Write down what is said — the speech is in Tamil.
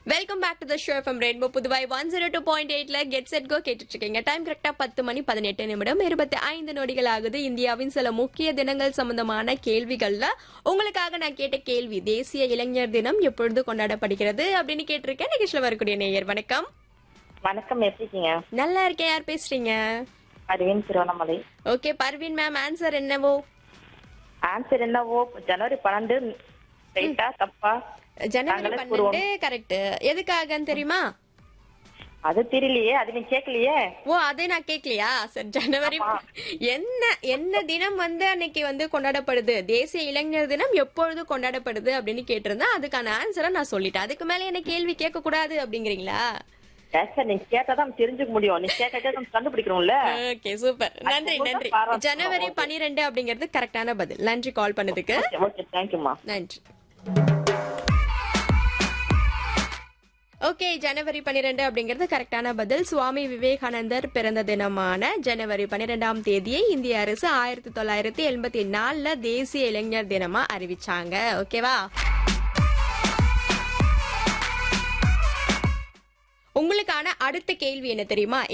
Welcome back to the show from rainbow Puduvai one zero two point எயிட்ல கெட் செட் கோ கேட்டுட்டு இருக்கீங்க டைம் கரெக்டா பத்து மணி பதினெட்டு நிமிடம் இருபத்தி ஐந்து நொடிகள் ஆகுது இந்தியாவின் சில முக்கிய தினங்கள் சம்பந்தமான கேள்விகள்ல உங்களுக்காக நான் கேட்ட கேள்வி தேசிய இளைஞர் தினம் எப்பொழுது கொண்டாடப்படுகிறது அப்படின்னு கேட்டிருக்கேன் நிகழ்ச்சியில் வரக்கூடிய நேயர் வணக்கம் வணக்கம் எப்படி இருக்கீங்க நல்லா இருக்கேன் யார் பேசுறீங்க Aravind Tiruvannamalai okay Parveen ma'am answer என்னவோ ஆன்சர் என்னவோ ஜனவரி பன்னெண்டு ரைட்டா தப்பா ஜனவரி நாங்களே பன்னெண்டு கரெக்ட் எதுக்காகன்னு தெரியுமா அது தெரியலையே அது நீ கேட்கலையே ஓ அதை நான் கேட்கலையா சார் ஜனவரி என்ன என்ன தினம் வந்து அன்னைக்கு வந்து கொண்டாடப்படுது தேசிய இளைஞர் தினம் எப்பொழுது கொண்டாடப்படுது அப்படின்னு கேட்டிருந்தேன் அதுக்கான ஆன்சரை நான் சொல்லிட்டேன் அதுக்கு மேல என்ன கேள்வி கேட்க கூடாது அப்படிங்கிறீங்களா சார் நீ கேட்டாதான் தெரிஞ்சுக்க முடியும் நீ கேட்க கேட்க நம்ம கண்டுபிடிக்கிறோம்ல ஓகே சூப்பர் நன்றி அது நன்றி பாராட்டணும். ஜனவரி பனிரெண்டு அப்படிங்கிறது கரெக்டான பதில் நன்றி கால் பண்ணதுக்கு ஓகே தேங்க்யூமா நன்றி ஓகே ஜனவரி பன்னிரெண்டு அப்படிங்கிறது கரெக்டான பதில் சுவாமி விவேகானந்தர் பிறந்த தினமான ஜனவரி பன்னிரெண்டாம் தேதியை இந்திய அரசு ஆயிரத்தி தொள்ளாயிரத்தி எண்பத்தி நாலுல தேசிய இளைஞர் தினமா அறிவிச்சாங்க ஓகேவா உங்களுக்கான அடுத்த கேள்வி என்ன தெரியுமா